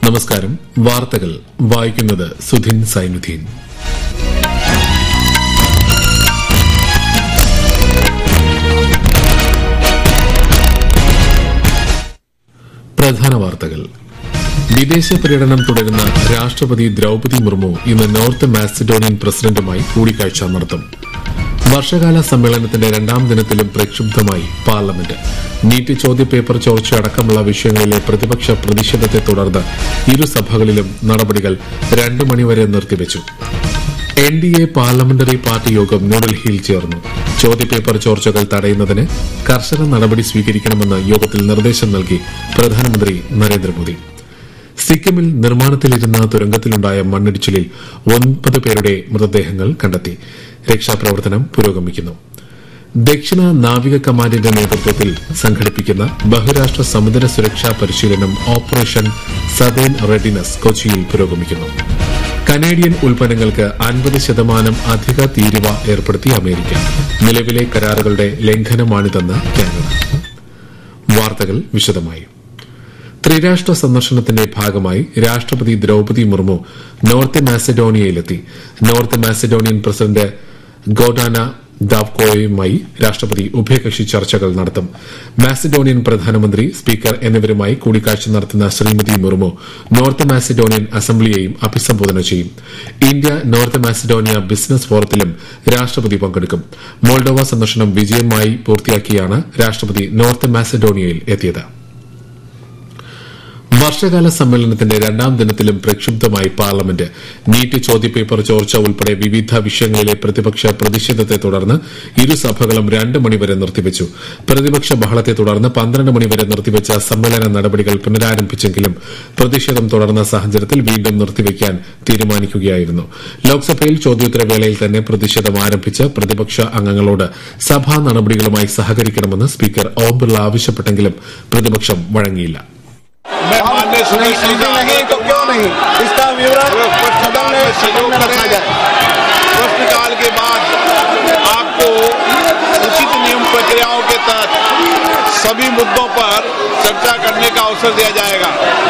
നമസ്കാരം വാർത്തകൾ വായിക്കുന്നത് സുധിൻ സൈനുദ്ദീൻ പ്രധാന വാർത്തകൾ വിദേശ പര്യടനം തുടരുന്ന രാഷ്ട്രപതി ദ്രൌപതി മുർമു ഇന്ന് നോർത്ത് മാസിഡോണിയൻ പ്രസിഡന്റുമായി കൂടിക്കാഴ്ച നടത്തും വർഷകാല സമ്മേളനത്തിന്റെ രണ്ടാം ദിനത്തിലും പ്രക്ഷുബ്ധമായി പാർലമെന്റ് നീറ്റ് ചോദ്യപേപ്പർ ചോർച്ച അടക്കമുള്ള വിഷയങ്ങളിലെ പ്രതിപക്ഷ പ്രതിഷേധത്തെ തുടർന്ന് ഇരുസഭകളിലും നടപടികൾ രണ്ടു മണിവരെ നിർത്തിവച്ചു N D A parliamentary party യോഗം ന്യൂഡൽഹിയിൽ ചേർന്നു ചോദ്യപേപ്പർ ചോർച്ചകൾ തടയുന്നതിന് കർശന നടപടി സ്വീകരിക്കണമെന്ന് യോഗത്തിൽ നിർദ്ദേശം നൽകി പ്രധാനമന്ത്രി നരേന്ദ്രമോദി സിക്കിമിൽ നിർമ്മാണത്തിലിരുന്ന തുരങ്കത്തിലുണ്ടായ മണ്ണിടിച്ചിലിൽ ഒൻപത് പേരുടെ മൃതദേഹങ്ങൾ കണ്ടെത്തി രക്ഷാപ്രവർത്തനം പുരോഗമിക്കുന്നു ദക്ഷിണ നാവിക കമാൻഡിന്റെ നേതൃത്വത്തിൽ സംഘടിപ്പിക്കുന്ന ബഹുരാഷ്ട്ര സമുദ്ര സുരക്ഷാ പരിശീലനം ഓപ്പറേഷൻ സദേൻ റെഡിനസ് കൊച്ചിയിൽ പുരോഗമിക്കുന്നു കനേഡിയൻ ഉൽപ്പന്നങ്ങൾക്ക് അൻപത് ശതമാനം അധിക തീരുവ ഏർപ്പെടുത്തി അമേരിക്ക നിലവിലെ കരാറുകളുടെ ലംഘനമാണിതെന്ന് കാനഡ വാർത്തകൾ വിശദമായി ത്രിരാഷ്ട്ര സന്ദർശനത്തിന്റെ ഭാഗമായി രാഷ്ട്രപതി ദ്രൌപതി മുർമു നോർത്ത് മാസഡോണിയയിലെത്തി നോർത്ത് മാസഡോണിയൻ പ്രസിഡന്റ് ഗോഡാന ദാവ്കോയുമായി രാഷ്ട്രപതി ഉഭയകക്ഷി ചർച്ചകൾ നടത്തും മാസിഡോണിയൻ പ്രധാനമന്ത്രി സ്പീക്കർ എന്നിവരുമായി കൂടിക്കാഴ്ച നടത്തുന്ന ശ്രീമതി മുർമു നോർത്ത് മാസിഡോണിയൻ അസംബ്ലിയെയും അഭിസംബോധന ചെയ്യും ഇന്ത്യ നോർത്ത് മാസിഡോണിയ ബിസിനസ് ഫോറത്തിലും രാഷ്ട്രപതി പങ്കെടുക്കും മോൾഡോവ സന്ദർശനം വിജയമായി പൂർത്തിയാക്കിയാണ് രാഷ്ട്രപതി നോർത്ത് മാസിഡോണിയയിൽ എത്തിയത് വർഷകാല സമ്മേളനത്തിന്റെ രണ്ടാം ദിനത്തിലും പ്രക്ഷുബ്ധമായി പാർലമെന്റ് നീറ്റ് ചോദ്യപേപ്പർ ചോർച്ച ഉൾപ്പെടെ വിവിധ വിഷയങ്ങളിലെ പ്രതിപക്ഷ പ്രതിഷേധത്തെ തുടർന്ന് ഇരുസഭകളും രണ്ട് മണിവരെ നിർത്തിവച്ചു പ്രതിപക്ഷ ബഹളത്തെ തുടർന്ന് പന്ത്രണ്ട് മണിവരെ നിർത്തിവച്ച സമ്മേളന നടപടികൾ പുനരാരംഭിച്ചെങ്കിലും പ്രതിഷേധം തുടർന്ന സാഹചര്യത്തിൽ വീണ്ടും നിർത്തിവെക്കാൻ തീരുമാനിക്കുകയായിരുന്നു ലോക്സഭയിൽ ചോദ്യോത്തരവേളയിൽ തന്നെ പ്രതിഷേധം ആരംഭിച്ച് പ്രതിപക്ഷ അംഗങ്ങളോട് സഭാ നടപടികളുമായി സഹകരിക്കണമെന്ന് സ്പീക്കർ ഓം ബിർള ആവശ്യപ്പെട്ടെങ്കിലും പ്രതിപക്ഷം വഴങ്ങിയില്ല मैं मान्य सुनील जी नहीं, नहीं तो क्यों नहीं इसका विवरण सदन में सदन में रखा जाए प्रश्नकाल के बाद आपको उचित नियम प्रक्रियाओं के तहत सभी मुद्दों पर चर्चा करने का अवसर दिया जाएगा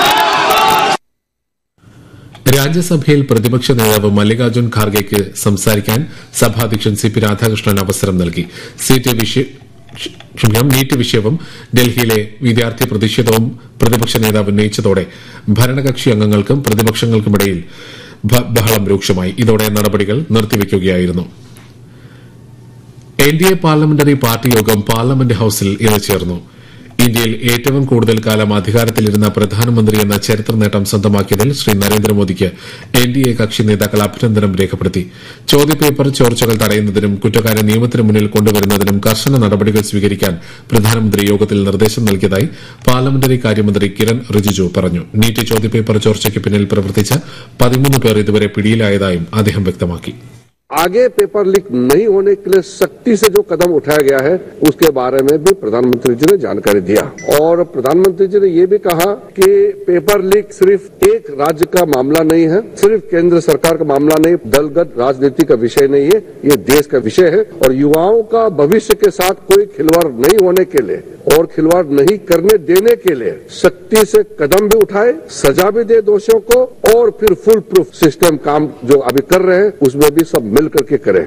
രാജ്യസഭയിൽ പ്രതിപക്ഷ നേതാവ് മല്ലികാർജ്ജുൻ ഖാർഗെക്ക് സംസാരിക്കാൻ സഭാധ്യക്ഷൻ സി പി രാധാകൃഷ്ണൻ അവസരം നൽകി സീറ്റ് വിഷയ ക്ഷമിക്കണം നീറ്റ് വിഷയവും ഡൽഹിയിലെ വിദ്യാർത്ഥി പ്രതിഷേധവും പ്രതിപക്ഷ നേതാവ് ഉന്നയിച്ചതോടെ ഭരണകക്ഷി അംഗങ്ങൾക്കും പ്രതിപക്ഷങ്ങൾക്കുമിടയിൽ ഭ- ബഹളം രൂക്ഷമായി ഇതോടെ നടപടികൾ നിർത്തിവെക്കുകയായിരുന്നു N D A parliamentary party യോഗം പാർലമെന്റ് ഹൌസിൽ ഇന്ന് ചേർന്നു ഇന്ത്യയിൽ ഏറ്റവും കൂടുതൽ കാലം അധികാരത്തിലിരുന്ന പ്രധാനമന്ത്രി എന്ന ചരിത്ര നേട്ടം സ്വന്തമാക്കിയതിൽ ശ്രീ നരേന്ദ്രമോദിക്ക് എൻ ഡി എ കക്ഷി നേതാക്കൾ അഭിനന്ദനം രേഖപ്പെടുത്തി ചോദ്യപേപ്പർ ചോർച്ചകൾ തടയുന്നതിനും കുറ്റക്കാരെ നിയമത്തിന് മുന്നിൽ കൊണ്ടുവരുന്നതിനും കർശന നടപടികൾ സ്വീകരിക്കാൻ പ്രധാനമന്ത്രി യോഗത്തിൽ നിർദ്ദേശം നൽകിയതായി പാർലമെന്ററി കാര്യമന്ത്രി കിരൺ റിജിജു പറഞ്ഞു നീറ്റ് ചോദ്യപേപ്പർ ചോർച്ചയ്ക്ക് പിന്നിൽ പ്രവർത്തിച്ച പതിമൂന്ന് പേർ ഇതുവരെ പിടിയിലായതായും അദ്ദേഹം വ്യക്തമാക്കി आगे पेपर लीक नहीं होने के लिए सख्ती से जो कदम उठाया गया है उसके बारे में भी प्रधानमंत्री जी ने जानकारी दिया और प्रधानमंत्री जी ने ये भी कहा कि पेपर लीक सिर्फ एक राज्य का मामला नहीं है सिर्फ केंद्र सरकार का मामला नहीं दलगत राजनीति का विषय नहीं है ये देश का विषय है और युवाओं का भविष्य के साथ कोई खिलवाड़ नहीं होने के लिए और खिलवाड़ नहीं करने देने के लिए सख्ती से कदम भी उठाए सजा भी दे दोषियों को और फिर फुल प्रूफ सिस्टम काम जो अभी कर रहे हैं उसमें भी सब मिल करके करें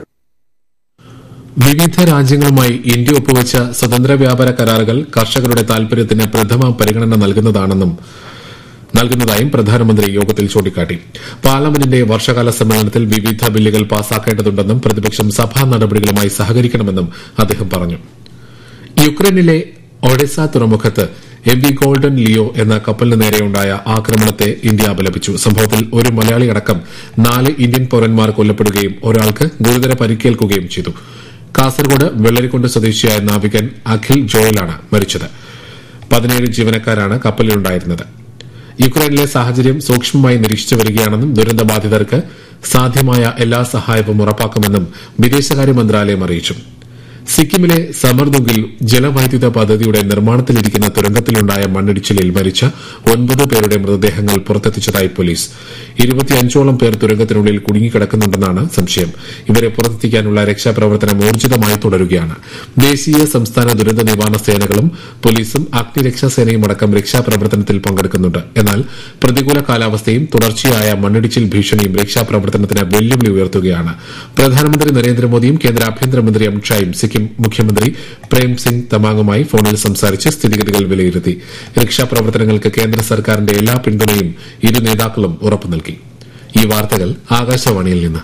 വിവിധ രാജ്യങ്ങളുമായി ഇന്ത്യ ഒപ്പുവച്ച സ്വതന്ത്ര വ്യാപാര കരാറുകൾ കർഷകരുടെ താൽപര്യത്തിന് പ്രഥമ പരിഗണന നൽകുന്നതാണെന്നും നൽകുന്നതായും പ്രധാനമന്ത്രി യോഗത്തിൽ ചൂണ്ടിക്കാട്ടി പാർലമെന്റിന്റെ വർഷകാല സമ്മേളനത്തിൽ വിവിധ ബില്ലുകൾ പാസാക്കേണ്ടതുണ്ടെന്നും പ്രതിപക്ഷം സഭാ നടപടികളുമായി സഹകരിക്കണമെന്നും അദ്ദേഹം പറഞ്ഞു യുക്രൈനിലെ ഒഡെസ തുറമുഖത്ത് എം വി ഗോൾഡൻ ലിയോ എന്ന കപ്പലിന് നേരെയുണ്ടായ ആക്രമണത്തെ ഇന്ത്യ അപലപിച്ചു സംഭവത്തിൽ ഒരു മലയാളി അടക്കം നാല് ഇന്ത്യൻ പൌരന്മാർ കൊല്ലപ്പെടുകയും ഒരാൾക്ക് ഗുരുതര പരിക്കേൽക്കുകയും ചെയ്തു കാസർഗോഡ് വെള്ളരിക്കുണ്ട് സ്വദേശിയായ നാവികൻ അഖിൽ ജോയലാണ് മരിച്ചത് പതിനേഴ് ജീവനക്കാരാണ് കപ്പലിലുണ്ടായിരുന്നത് യുക്രൈനിലെ സാഹചര്യം സൂക്ഷ്മമായി നിരീക്ഷിച്ചു വരികയാണെന്നും ദുരന്തബാധിതർക്ക് സാധ്യമായ എല്ലാ സഹായവും ഉറപ്പാക്കുമെന്നും വിദേശകാര്യ മന്ത്രാലയം അറിയിച്ചു സിക്കിമിലെ സമർദുഗിൽ ജലവൈദ്യുത പദ്ധതിയുടെ നിർമ്മാണത്തിലിരിക്കുന്ന തുരങ്കത്തിലുണ്ടായ മണ്ണിടിച്ചിലിൽ മരിച്ച ഒൻപത് പേരുടെ മൃതദേഹങ്ങൾ പുറത്തെത്തിച്ചതായി പോലീസ് ഇരുപത്തിയഞ്ചോളം പേർ തുരങ്കത്തിനുള്ളിൽ കുടുങ്ങിക്കിടക്കുന്നുണ്ടെന്നാണ് സംശയം ഇവരെ പുറത്തെത്തിക്കാനുള്ള രക്ഷാപ്രവർത്തനം ഊർജിതമായി തുടരുകയാണ് ദേശീയ സംസ്ഥാന ദുരന്ത നിവാരണ സേനകളും പോലീസും അഗ്നിരക്ഷാസേനയും അടക്കം രക്ഷാപ്രവർത്തനത്തിൽ പങ്കെടുക്കുന്നുണ്ട് എന്നാൽ പ്രതികൂല കാലാവസ്ഥയും തുടർച്ചയായ മണ്ണിടിച്ചിൽ ഭീഷണിയും രക്ഷാപ്രവർത്തനത്തിന് വെല്ലുവിളി ഉയർത്തുകയാണ് പ്രധാനമന്ത്രി നരേന്ദ്രമോദിയും കേന്ദ്ര ആഭ്യന്തരമന്ത്രി അമിത്ഷായും സിക്കിം മുഖ്യമന്ത്രി പ്രേം സിംഗ് തമാങ്ങുമായി ഫോണിൽ സംസാരിച്ച് സ്ഥിതിഗതികൾ വിലയിരുത്തി രക്ഷാപ്രവർത്തനങ്ങൾക്ക് കേന്ദ്ര സർക്കാരിന്റെ എല്ലാ പിന്തുണയും ഇരു നേതാക്കളും ഉറപ്പു നൽകി ഈ വാർത്തകൾ ആകാശവാണിയിൽ നിന്ന്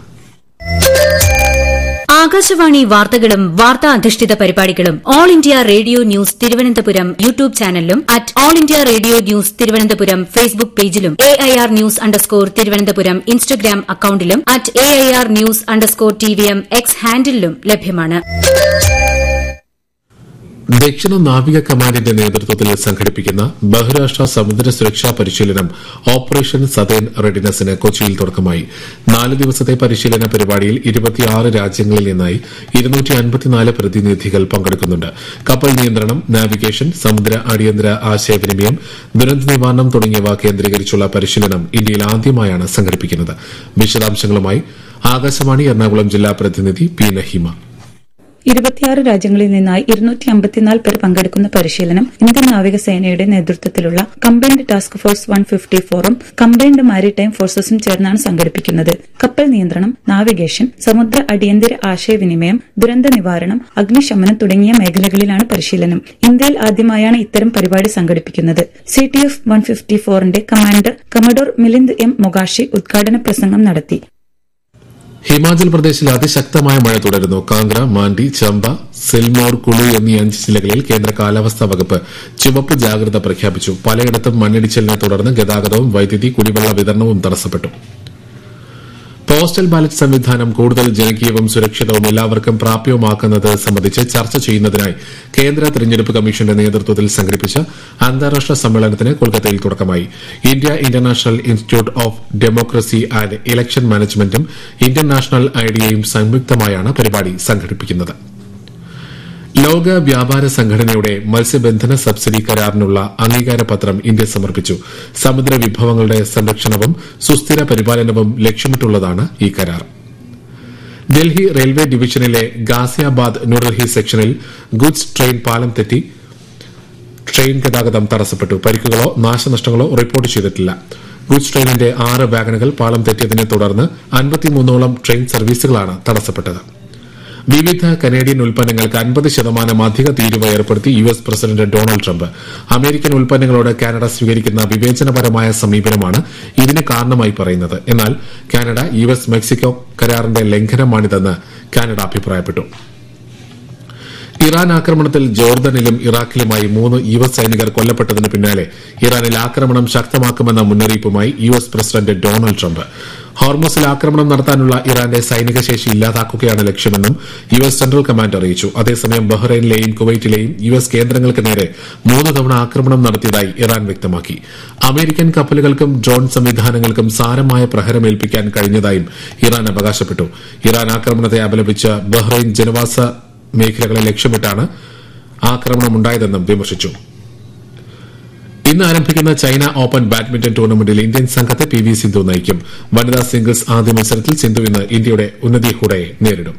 ആകാശവാണി വാർത്തകളും വാർത്താ അധിഷ്ഠിത പരിപാടികളും All India Radio News Thiruvananthapuram YouTube ചാനലിലും at All India Radio News Thiruvananthapuram Facebook പേജിലും A I R news underscore Thiruvananthapuram Instagram അക്കൌണ്ടിലും at A I R news underscore T V M X ഹാൻഡിലും ലഭ്യമാണ് ദക്ഷിണ നാവിക കമാൻഡിന്റെ നേതൃത്വത്തിൽ സംഘടിപ്പിക്കുന്ന ബഹുരാഷ്ട്ര സമുദ്ര സുരക്ഷാ പരിശീലനം ഓപ്പറേഷൻ സതേൺ റെഡിനസിന് കൊച്ചിയിൽ തുടക്കമായി നാല് ദിവസത്തെ പരിശീലന പരിപാടിയിൽ ഇരുപത്തിയാറ് രാജ്യങ്ങളിൽ നിന്നായി ഇരുന്നൂറ്റി അൻപത്തിനാല് പ്രതിനിധികൾ പങ്കെടുക്കുന്നുണ്ട് കപ്പൽ നിയന്ത്രണം നാവിഗേഷൻ സമുദ്ര അടിയന്തര ആശയവിനിമയം ദുരന്ത നിവാരണം തുടങ്ങിയവ കേന്ദ്രീകരിച്ചുള്ള പരിശീലനം ഇന്ത്യയിൽ ആദ്യമായാണ് സംഘടിപ്പിക്കുന്നത് വിശദാംശങ്ങളുമായി ആകാശവാണി എറണാകുളം ജില്ലാ പ്രതിനിധി പി നഹീമ ഇരുപത്തിയാറ് രാജ്യങ്ങളിൽ നിന്നായി ഇരുന്നൂറ്റി അമ്പത്തിനാല് പേർ പങ്കെടുക്കുന്ന പരിശീലനം ഇന്ത്യൻ നാവികസേനയുടെ നേതൃത്വത്തിലുള്ള combined task force one fifty ഫോറും കമ്പൈൻഡ് മാരിടൈം ഫോഴ്സസും ചേർന്നാണ് സംഘടിപ്പിക്കുന്നത് കപ്പൽ നിയന്ത്രണം നാവിഗേഷൻ സമുദ്ര അടിയന്തര ആശയവിനിമയം ദുരന്ത നിവാരണം അഗ്നിശമനം തുടങ്ങിയ മേഖലകളിലാണ് പരിശീലനം ഇന്ത്യയിൽ ആദ്യമായാണ് ഇത്തരം പരിപാടി സംഘടിപ്പിക്കുന്നത് C T F one fifty ഫോറിന്റെ commander commodore Milind M Mokashi ഉദ്ഘാടന പ്രസംഗം നടത്തി ഹിമാചൽ പ്രദേശിൽ അതിശക്തമായ മഴ തുടരുന്നു കാംഗ്ര മാണ്ഡി ചമ്പ സിൽമോർ കുളു എന്നീ അഞ്ച് ജില്ലകളിൽ കേന്ദ്ര കാലാവസ്ഥാ വകുപ്പ് ചുവപ്പ് ജാഗ്രത പ്രഖ്യാപിച്ചു പലയിടത്തും മണ്ണിടിച്ചിലിനെ തുടർന്ന് ഗതാഗതവും വൈദ്യുതി കുടിവെള്ള വിതരണവും തടസ്സപ്പെട്ടു പോസ്റ്റൽ ബാലറ്റ് സംവിധാനം കൂടുതൽ ജനകീയവും സുരക്ഷിതവും എല്ലാവർക്കും പ്രാപ്യവുമാക്കുന്നത് സംബന്ധിച്ച് ചർച്ച ചെയ്യുന്നതിനായി കേന്ദ്ര തെരഞ്ഞെടുപ്പ് കമ്മീഷന്റെ നേതൃത്വത്തിൽ സംഘടിപ്പിച്ച അന്താരാഷ്ട്ര സമ്മേളനത്തിന് കൊൽക്കത്തയിൽ തുടക്കമായി India International Institute of Democracy and Election മാനേജ്മെന്റും ഇന്ത്യൻ നാഷണൽ ഐഡിയയും സംയുക്തമായാണ് പരിപാടി സംഘടിപ്പിക്കുന്നത് ലോക വ്യാപാര സംഘടനയുടെ മത്സ്യബന്ധന സബ്സിഡി കരാറിനുള്ള അംഗീകാരപത്രം ഇന്ത്യ സമർപ്പിച്ചു സമുദ്ര വിഭവങ്ങളുടെ സംരക്ഷണവും സുസ്ഥിര പരിപാലനവും ലക്ഷ്യമിട്ടുള്ളതാണ് ഈ കരാർ ഡൽഹി റെയിൽവേ ഡിവിഷനിലെ ഗാസിയാബാദ് ന്യൂഡൽഹി സെക്ഷനിൽ ഗുഡ്സ് ട്രെയിൻ പാലം തെറ്റി ട്രെയിൻ ഗതാഗതം തടസ്സപ്പെട്ടു പരിക്കുകളോ നാശനഷ്ടങ്ങളോ റിപ്പോർട്ട് ചെയ്തിട്ടില്ല ഗുഡ്സ് ട്രെയിനിന്റെ ആറ് വാഗണുകൾ പാലം തെറ്റിയതിനെ തുടർന്ന് അൻപത്തിമൂന്നോളം ട്രെയിൻ സർവീസുകളാണ് തടസ്സപ്പെട്ടത് വിവിധ കനേഡിയൻ ഉൽപ്പന്നങ്ങൾക്ക് അൻപത് ശതമാനം അധിക തീരുവ ഏർപ്പെടുത്തി U S president Donald Trump American ഉൽപ്പന്നങ്ങളോട് കാനഡ സ്വീകരിക്കുന്ന വിവേചനപരമായ സമീപനമാണ് ഇതിന് കാരണമായി പറയുന്നത് എന്നാൽ കാനഡ യു എസ് മെക്സിക്കോ കരാറിന്റെ ലംഘനമാണിതെന്ന് കാനഡ അഭിപ്രായപ്പെട്ടു ഇറാൻ ആക്രമണത്തിൽ ജോർദനിലും ഇറാഖിലുമായി മൂന്ന് യു എസ് സൈനികർ കൊല്ലപ്പെട്ടതിന് പിന്നാലെ ഇറാനിൽ ആക്രമണം ശക്തമാക്കുമെന്ന മുന്നറിയിപ്പുമായി U S president Donald Trump ഹോർമസിൽ ആക്രമണം നടത്താനുള്ള ഇറാന്റെ സൈനിക ശേഷി ഇല്ലാതാക്കുകയാണ് ലക്ഷ്യമെന്നും യു എസ് സെൻട്രൽ കമാൻഡ് അറിയിച്ചു അതേസമയം ബഹ്റൈനിലെയും കുവൈറ്റിലെയും യു എസ് കേന്ദ്രങ്ങൾക്ക് നേരെ മൂന്ന് തവണ ആക്രമണം നടത്തിയതായി ഇറാൻ വ്യക്തമാക്കി അമേരിക്കൻ കപ്പലുകൾക്കും ഡ്രോൺ സംവിധാനങ്ങൾക്കും സാരമായ പ്രഹരമേൽപ്പിക്കാൻ കഴിഞ്ഞതായും ഇറാൻ അവകാശപ്പെട്ടു ഇറാൻ ആക്രമണത്തെ അപലപിച്ച ബഹ്റൈൻ ജനവാസ മേഖലകളെ ലക്ഷ്യമിട്ടാണ് ആക്രമണമുണ്ടായതെന്നും വിമർശിച്ചു ഇന്ന് ആരംഭിക്കുന്ന ചൈന ഓപ്പൺ ബാഡ്മിന്റൺ ടൂർണമെന്റിൽ ഇന്ത്യൻ സംഘത്തെ പി വി സിന്ധു നയിക്കും വനിതാ സിംഗിൾസ് ആദ്യ മത്സരത്തിൽ സിന്ധു ഇന്ന് ഇന്ത്യയുടെ ഉന്നതി ഹുഡയെ നേരിടും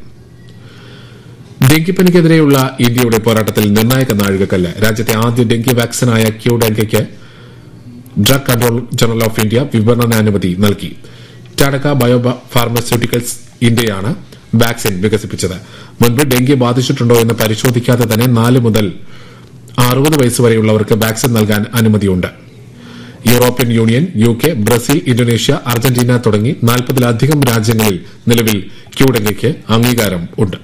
ഡെങ്കിപ്പനിക്കെതിരെയുള്ള ഇന്ത്യയുടെ പോരാട്ടത്തിൽ നിർണായക നാഴികക്കല്ല് രാജ്യത്തെ ആദ്യ ഡെങ്കി വാക്സിനായ ക്യൂ ഡെങ്കയ്ക്ക് drug control general of India വിപണനാനുമതി നൽകി ടാഡക ബയോ ഫാർമസ്യൂട്ടിക്കൽസ് ഇന്ത്യയാണ് വാക്സിൻ വികസിപ്പിച്ചത് മുൻപ് ഡെങ്കി ബാധിച്ചിട്ടുണ്ടോ എന്ന് പരിശോധിക്കാതെ തന്നെ നാല് മുതൽ അറുപത് വയസ്സുവരെയുള്ളവർക്ക് വാക്സിൻ നൽകാൻ അനുമതിയുണ്ട് European Union U K Brazil Indonesia Argentina തുടങ്ങി നാൽപ്പതിലധികം രാജ്യങ്ങളിൽ നിലവിൽ ക്യൂഡെങ്കയ്ക്ക് അംഗീകാരം ഉണ്ട്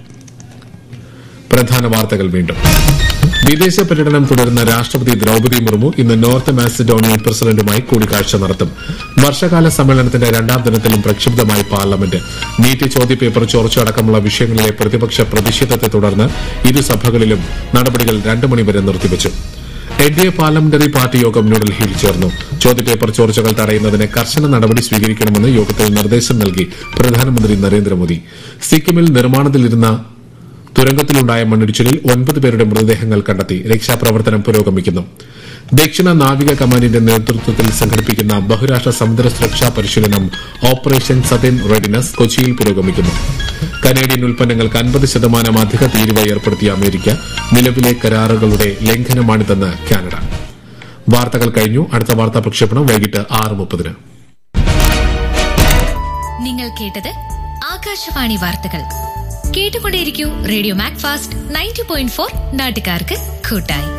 പ്രധാന വാർത്തകൾ വീണ്ടും വിദേശ പര്യടനം തുടരുന്ന രാഷ്ട്രപതി ദ്രൌപദി മുർമു ഇന്ന് നോർത്ത് മാസിഡോണിയൻ പ്രസിഡന്റുമായി കൂടിക്കാഴ്ച നടത്തും വർഷകാല സമ്മേളനത്തിന്റെ രണ്ടാം ദിനത്തിലും പ്രക്ഷുബ്ധമായി പാർലമെന്റ് നീറ്റ് ചോദ്യപേപ്പർ ചോർച്ച അടക്കമുള്ള വിഷയങ്ങളിലെ പ്രതിപക്ഷ പ്രതിഷേധത്തെ തുടർന്ന് ഇരു സഭകളിലും നടപടികൾ രണ്ട് മണിവരെ നിർത്തിവച്ചു N D A parliamentary party യോഗം ന്യൂഡൽഹിയിൽ ചേർന്നു ചോദ്യപേപ്പർ ചോർച്ചകൾ തടയുന്നതിന് കർശന നടപടി സ്വീകരിക്കണമെന്ന് യോഗത്തിൽ നിർദ്ദേശം നൽകി പ്രധാനമന്ത്രി നരേന്ദ്രമോദി സിക്കിമിൽ നിർമ്മാണത്തിലിരുന്ന തുരങ്കത്തിലുണ്ടായ മണ്ണിടിച്ചിലിൽ ഒൻപത് പേരുടെ മൃതദേഹങ്ങൾ കണ്ടെത്തി രക്ഷാപ്രവർത്തനം പുരോഗമിക്കുന്നു ദക്ഷിണ നാവിക കമാൻഡിന്റെ നേതൃത്വത്തിൽ സംഘടിപ്പിക്കുന്ന ബഹുരാഷ്ട്ര സമുദ്ര സുരക്ഷാ പരിശീലനം ഓപ്പറേഷൻ സതേൺ റെഡിനസ് കൊച്ചിയിൽ പുരോഗമിക്കുന്നു കനേഡിയൻ ഉൽപ്പന്നങ്ങൾക്ക് അൻപത് ശതമാനം അധിക തീരുവ ഏർപ്പെടുത്തിയ അമേരിക്ക നിലവിലെ കരാറുകളുടെ ലംഘനമാണിതെന്ന് കാനഡ വാർത്തകൾ കഴിഞ്ഞു അടുത്ത വാർത്താ പ്രക്ഷേപണം വൈകിട്ട് ആറ് മുപ്പതിന് നിങ്ങൾ കേട്ടത് ആകാശവാണി വാർത്തകൾ കേട്ടുകൊണ്ടേയിരിക്കൂ radio Mac Fast ninety point four നാട്ടുകാർക്ക് കൂട്ടായി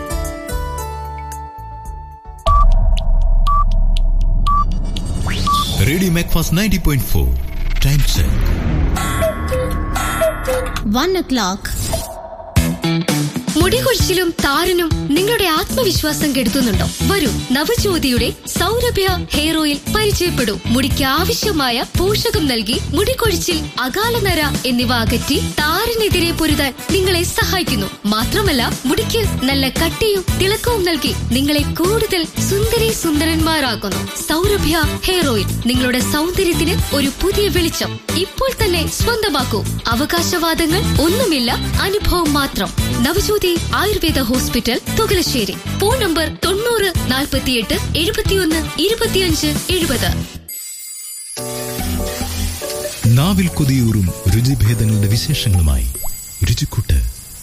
radio Macfast ninety point four time check one o'clock മുടികൊഴിച്ചിലും താരനും നിങ്ങളുടെ ആത്മവിശ്വാസം കെടുത്തുന്നുണ്ടോ വരൂ നവജ്യോതിയുടെ സൗരഭ്യ ഹെയർ ഓയിൽ പരിചയപ്പെടൂ മുടിക്ക് ആവശ്യമായ പോഷകം നൽകി മുടികൊഴിച്ചിൽ അകാലനര എന്നിവ അകറ്റി താരനെതിരെ പൊരുതാൻ നിങ്ങളെ സഹായിക്കുന്നു മാത്രമല്ല മുടിക്ക് നല്ല കട്ടിയും തിളക്കവും നൽകി നിങ്ങളെ കൂടുതൽ സുന്ദരി സുന്ദരന്മാരാക്കുന്നു സൗരഭ്യ ഹെയർ ഓയിൽ നിങ്ങളുടെ സൗന്ദര്യത്തിന് ഒരു പുതിയ വെളിച്ചം ഇപ്പോൾ തന്നെ സ്വന്തമാക്കൂ അവകാശവാദങ്ങൾ ഒന്നുമില്ല അനുഭവം മാത്രം Navajyothi Ayurveda hospital Thukalassery phone number തൊണ്ണൂറ് നാൽപ്പത്തിയെട്ട് എഴുപത്തിയൊന്ന് ഇരുപത്തിയഞ്ച് എഴുപത് നാവിൽ കൊതിയൂറും രുചിഭേദങ്ങളുടെ വിശേഷങ്ങളുമായി രുചിക്കൂട്ട്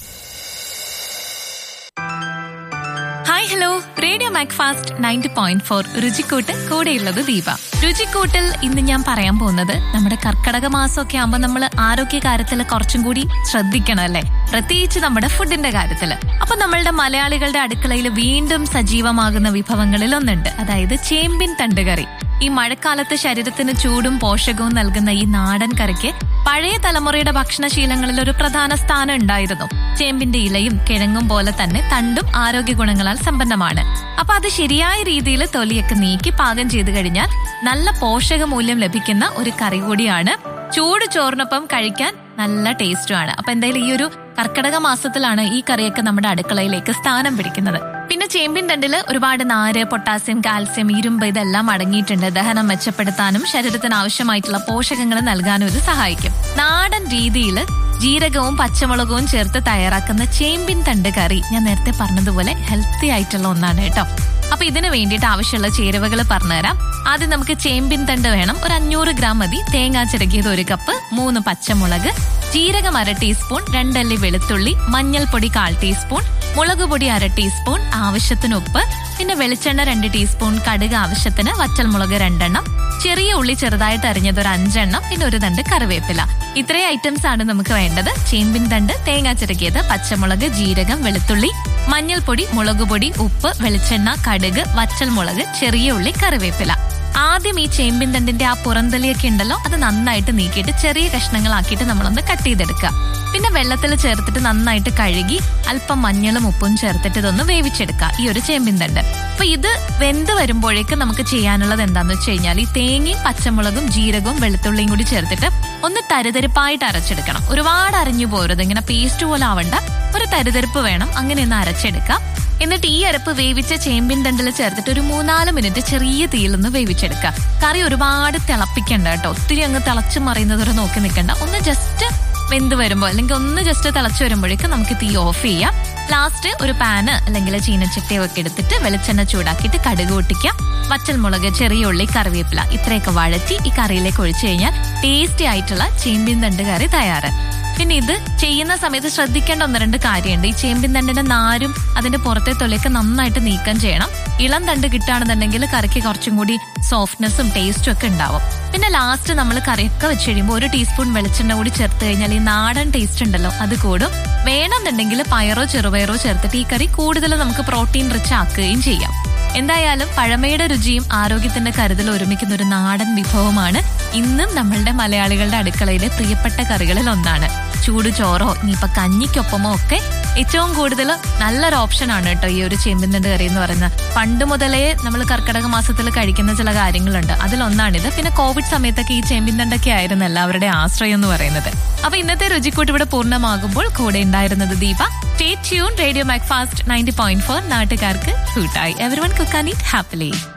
hi hello radio Macfast ninety point four രുചിക്കൂട്ട് കൂടെയുള്ളത് ദീപ രുചിക്കൂട്ടിൽ ഇന്ന് ഞാൻ പറയാൻ പോകുന്നത് നമ്മുടെ കർക്കടക മാസമൊക്കെ ആകുമ്പോൾ നമ്മൾ ആരോഗ്യ കാര്യത്തിൽ കുറച്ചും കൂടി ശ്രദ്ധിക്കണം അല്ലേ പ്രത്യേകിച്ച് നമ്മുടെ ഫുഡിന്റെ കാര്യത്തിൽ അപ്പൊ നമ്മളുടെ മലയാളികളുടെ അടുക്കളയിൽ വീണ്ടും സജീവമാകുന്ന വിഭവങ്ങളിൽ ഒന്നുണ്ട് അതായത് ചേമ്പിൻ തണ്ടുകറി ഈ മഴക്കാലത്ത് ശരീരത്തിന് ചൂടും പോഷകവും നൽകുന്ന ഈ നാടൻ കറിക്ക് പഴയ തലമുറയുടെ ഭക്ഷണശീലങ്ങളിൽ ഒരു പ്രധാന സ്ഥാനം ഉണ്ടായിരുന്നു ചേമ്പിന്റെ ഇലയും കിഴങ്ങും പോലെ തന്നെ തണ്ടും ആരോഗ്യ ഗുണങ്ങളാൽ സമ്പന്നമാണ് അപ്പൊ അത് ശരിയായ രീതിയിൽ തൊലിയൊക്കെ നീക്കി പാകം ചെയ്തു കഴിഞ്ഞാൽ നല്ല പോഷക മൂല്യം ലഭിക്കുന്ന ഒരു കറി കൂടിയാണ് ചൂട് ചോറിനൊപ്പം കഴിക്കാൻ നല്ല ടേസ്റ്റുമാണ് അപ്പൊ എന്തായാലും ഈ ഒരു കർക്കിടക മാസത്തിലാണ് ഈ കറിയൊക്കെ നമ്മുടെ അടുക്കളയിലേക്ക് സ്ഥാനം പിടിക്കുന്നത് പിന്നെ ചേമ്പിൻ തണ്ടില് ഒരുപാട് നാര് പൊട്ടാസ്യം കാൽസ്യം ഇരുമ്പ് ഇതെല്ലാം അടങ്ങിയിട്ടുണ്ട് ദഹനം മെച്ചപ്പെടുത്താനും ശരീരത്തിന് ആവശ്യമായിട്ടുള്ള പോഷകങ്ങൾ നൽകാനും ഇത് സഹായിക്കും നാടൻ രീതിയിൽ ജീരകവും പച്ചമുളകവും ചേർത്ത് തയ്യാറാക്കുന്ന ചേമ്പിൻ തണ്ട് കറി ഞാൻ നേരത്തെ പറഞ്ഞതുപോലെ ഹെൽത്തി ആയിട്ടുള്ള ഒന്നാണ് കേട്ടോ അപ്പൊ ഇതിന് വേണ്ടിയിട്ട് ആവശ്യമുള്ള ചേരുവകൾ പറഞ്ഞുതരാം ആദ്യം നമുക്ക് ചേമ്പിൻ തണ്ട് വേണം ഒരു അഞ്ഞൂറ് ഗ്രാം മതി തേങ്ങാ ചിരകിയത് ഒരു കപ്പ് മൂന്ന് പച്ചമുളക് ജീരകം അര ടീസ്പൂൺ രണ്ടല്ലി വെളുത്തുള്ളി മഞ്ഞൾപ്പൊടി കാൽ ടീസ്പൂൺ മുളക് പൊടി അര ടീസ്പൂൺ ആവശ്യത്തിന് ഉപ്പ് പിന്നെ വെളിച്ചെണ്ണ രണ്ട് ടീസ്പൂൺ കടുക് ആവശ്യത്തിന് വറ്റൽമുളക് രണ്ടെണ്ണം ചെറിയ ഉള്ളി ചെറുതായിട്ട് അരിഞ്ഞത് ഒരു അഞ്ചെണ്ണം പിന്നെ ഒരു തണ്ട് കറിവേപ്പില ഇത്രയും ഐറ്റംസ് ആണ് നമുക്ക് വേണ്ടത് ചേമ്പിൻ തണ്ട് തേങ്ങാ ചിരകിയത് പച്ചമുളക് ജീരകം വെളുത്തുള്ളി മഞ്ഞൾപ്പൊടി മുളക് പൊടി ഉപ്പ് വെളിച്ചെണ്ണ കടുക് വറ്റൽമുളക് ചെറിയ ഉള്ളി കറിവേപ്പില ആദ്യം ഈ ചേമ്പിൻ തണ്ടിന്റെ ആ പുറന്തലിയൊക്കെ ഉണ്ടല്ലോ അത് നന്നായിട്ട് നീക്കിയിട്ട് ചെറിയ കഷ്ണങ്ങളാക്കിയിട്ട് നമ്മളൊന്ന് കട്ട് ചെയ്തെടുക്കുക പിന്നെ വെള്ളത്തിൽ ചേർത്തിട്ട് നന്നായിട്ട് കഴുകി അല്പം മഞ്ഞളും ഉപ്പും ചേർത്തിട്ട് ഇതൊന്ന് വേവിച്ചെടുക്കുക ഈ ഒരു ചേമ്പിൻ തണ്ട് അപ്പൊ ഇത് വെന്ത് വരുമ്പോഴേക്കും നമുക്ക് ചെയ്യാനുള്ളത് എന്താന്ന് വെച്ച് കഴിഞ്ഞാൽ ഈ തേങ്ങയും പച്ചമുളകും ജീരകവും വെളുത്തുള്ളിയും കൂടി ചേർത്തിട്ട് ഒന്ന് തരിതരിപ്പായിട്ട് അരച്ചെടുക്കണം ഒരുപാട് അരഞ്ഞു പോരുത് ഇങ്ങനെ പേസ്റ്റ് പോലെ ആവണ്ട ഒരു തരിതരിപ്പ് വേണം അങ്ങനെ ഒന്ന് അരച്ചെടുക്കാം എന്നിട്ട് ഈ അരപ്പ് വേവിച്ച ചേമ്പിൻ തണ്ടിൽ ചേർത്തിട്ട് ഒരു മൂന്നാല് മിനിറ്റ് ചെറിയ തീയിലൊന്ന് വേവിച്ചെടുക്കുക കറി ഒരുപാട് തിളപ്പിക്കണ്ട കേട്ടോ ഒത്തിരി അങ്ങ് തിളച്ചു മറിയുന്നത് വരെ നോക്കി നിൽക്കണ്ട ഒന്ന് ജസ്റ്റ് വെന്ത് വരുമ്പോൾ അല്ലെങ്കിൽ ഒന്ന് ജസ്റ്റ് തിളച്ചു വരുമ്പോഴേക്കും നമുക്ക് തീ ഓഫ് ചെയ്യാം ലാസ്റ്റ് ഒരു പാന് അല്ലെങ്കിൽ ചീനച്ചട്ടിയോ ഒക്കെ എടുത്തിട്ട് വെളിച്ചെണ്ണ ചൂടാക്കിയിട്ട് കടുക് പൊട്ടിക്കാം വറ്റൽമുളക് ചെറിയ ഉള്ളി കറിവേപ്പില ഇത്രയൊക്കെ വഴറ്റി ഈ കറിയിലേക്ക് ഒഴിച്ചു കഴിഞ്ഞാൽ ടേസ്റ്റി ആയിട്ടുള്ള ചേമ്പിൻ തണ്ട് കറി തയ്യാറ് പിന്നെ ഇത് ചെയ്യുന്ന സമയത്ത് ശ്രദ്ധിക്കേണ്ട ഒന്ന് രണ്ട് കാര്യമുണ്ട് ഈ ചേമ്പിൻ തണ്ടിന്റെ നാരും അതിന്റെ പുറത്തെ തൊലിയൊക്കെ നന്നായിട്ട് നീക്കം ചെയ്യണം ഇളം തണ്ട് കിട്ടുകയാണെന്നുണ്ടെങ്കിൽ കറിക്ക് കുറച്ചും കൂടി സോഫ്റ്റ്നെസ്സും ടേസ്റ്റും ഒക്കെ ഉണ്ടാവും പിന്നെ ലാസ്റ്റ് നമ്മൾ കറിയൊക്കെ വെച്ച് കഴിയുമ്പോൾ ഒരു ടീസ്പൂൺ വെളിച്ചെണ്ണ കൂടി ചേർത്ത് കഴിഞ്ഞാൽ ഈ നാടൻ ടേസ്റ്റ് ഉണ്ടല്ലോ അത് കൂടും വേണമെന്നുണ്ടെങ്കിൽ പയറോ ചെറുപയറോ ചേർത്തിട്ട് ഈ കറി കൂടുതൽ നമുക്ക് പ്രോട്ടീൻ റിച്ച് ആക്കുകയും ചെയ്യാം എന്തായാലും പഴമയുടെ രുചിയും ആരോഗ്യത്തിന്റെ കരുതൽ ഒരുമിക്കുന്ന ഒരു നാടൻ വിഭവമാണ് ഇന്നും നമ്മളുടെ മലയാളികളുടെ അടുക്കളയിലെ പ്രിയപ്പെട്ട കറികളിൽ ഒന്നാണ് ചൂട് ചോറോ ഇനിയിപ്പൊ കഞ്ഞിക്കൊപ്പമോ ഒക്കെ ഏറ്റവും കൂടുതൽ നല്ലൊരു ഓപ്ഷൻ ആണ് കേട്ടോ ഈ ഒരു ചേമ്പിന്തണ്ട് കറി എന്ന് പറയുന്നത് പണ്ട് മുതലേ നമ്മൾ കർക്കിടക മാസത്തിൽ കഴിക്കുന്ന ചില കാര്യങ്ങളുണ്ട് അതിലൊന്നാണിത് പിന്നെ കോവിഡ് സമയത്തൊക്കെ ഈ ചേമ്പിന്തണ്ടൊക്കെ ആയിരുന്നു എല്ലാവരുടെ ആശ്രയം എന്ന് പറയുന്നത് അപ്പൊ ഇന്നത്തെ രുചിക്കൂട്ട് ഇവിടെ പൂർണ്ണമാകുമ്പോൾ കൂടെ ഉണ്ടായിരുന്നത് Deepa stay tune radio Macfast ninety point four നാട്ടുകാർക്ക് കൂട്ടായി എവറി വൺ കുക്കാനി ഹാപ്പിലി